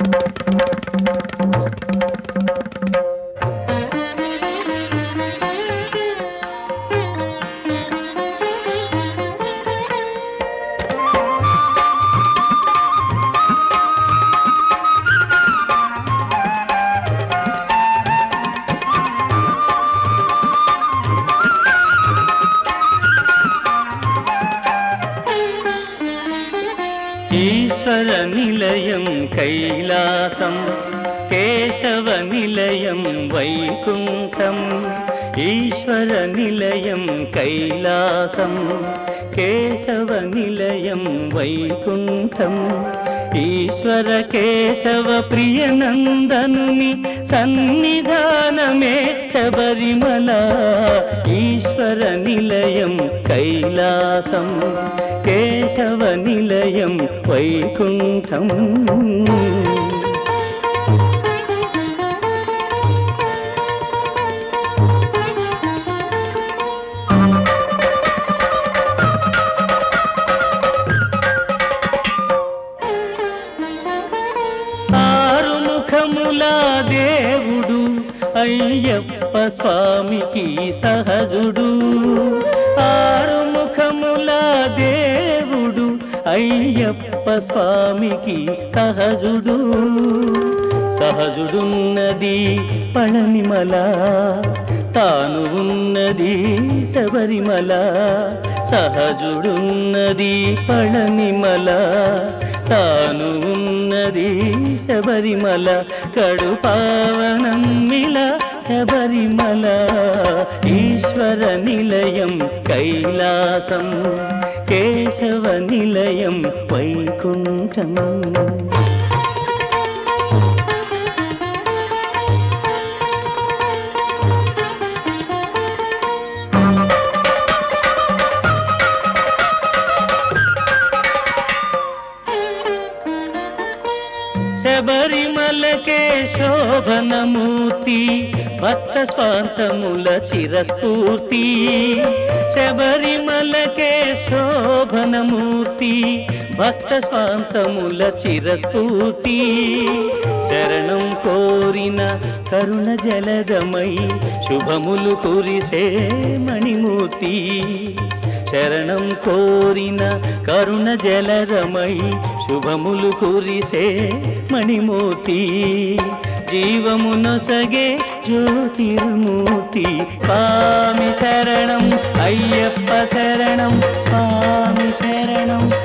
ఈశ్వర నిలయం కైలాసం కేశవ నిలయం వైకుంఠం ఈశ్వర నిలయం కైలాసం కేశవ నిలయం వైకుంఠం ఈశ్వర కేశవ ప్రియనందనుని సన్నిధానమే శబరిమల ఈశ్వర నిలయం కైలాసం కేశవ నిలయం వైకుంఠం ఆరు ముఖముల దేవుడు అయ్యప్ప స్వామికి సహజుడు ఆరు ముఖముల దేవుడు అయ్యప్ప స్వామికి సహజుడు సహజుడున్నది పళనిమల తాను ఉన్నది శబరిమల సహజుడున్నది పళనిమల తాను ఉన్నది శబరిమల కడు పావనమ్మిల శబరిమల ఈశ్వర నిలయం కైలాసం కేశవ నిలయం వైకుంఠం శబరిమలకే శోభనమూర్తి భక్త స్వాంతముల చిరస్ఫూర్తి శబరిమలకే శోభనమూర్తి భక్త స్వాంతముల చిరస్ఫూర్తి శరణం కోరిన కరుణ జలదమై శుభములు కురిసే మణిమూర్తి శరణం కోరిన కరుణ జలరమై శుభములు కురిసే మణిమూర్తి జీవమునొసగే జ్యోతిర్మూర్తి స్వామి శరణం అయ్యప్ప శరణం స్వామి శరణం